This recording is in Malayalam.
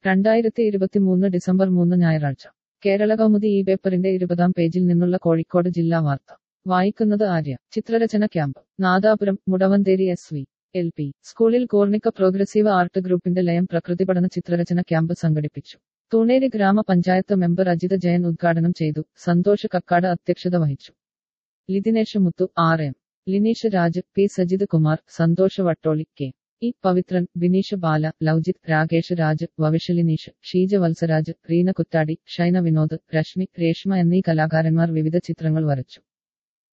രണ്ടായിരത്തി ഇരുപത്തിമൂന്ന് ഡിസംബർ മൂന്ന് ഞായറാഴ്ച കേരള കൗമുദി ഈ പേപ്പറിന്റെ ഇരുപതാം പേജിൽ നിന്നുള്ള കോഴിക്കോട് ജില്ലാ വാർത്ത വായിക്കുന്നത് ആര്യ ചിത്രരചന camp Nadapuram Mudavantheri S V L P സ്കൂളിൽ കോർണിക്ക പ്രോഗ്രസീവ് ആർട്ട് ഗ്രൂപ്പിന്റെ ലയം പ്രകൃതി പഠന ചിത്രരചന ക്യാമ്പ് സംഘടിപ്പിച്ചു തൂണേരി ഗ്രാമപഞ്ചായത്ത് മെമ്പർ അജിത ജയൻ ഉദ്ഘാടനം ചെയ്തു സന്തോഷ് കക്കാട് അധ്യക്ഷത വഹിച്ചു Lithinesh Muthu R M Lineesh Raj P Sajith Kumar Santhosh Vattoli K E Pavithran Bineesh Bala Loujith Rakesh Raj വവിഷലിനീഷ് ഷീജ വത്സരാജ് റീന കുറ്റാടി ഷൈന വിനോദ് രശ്മി രേഷ്മ എന്നീ കലാകാരന്മാർ വിവിധ ചിത്രങ്ങൾ വരച്ചു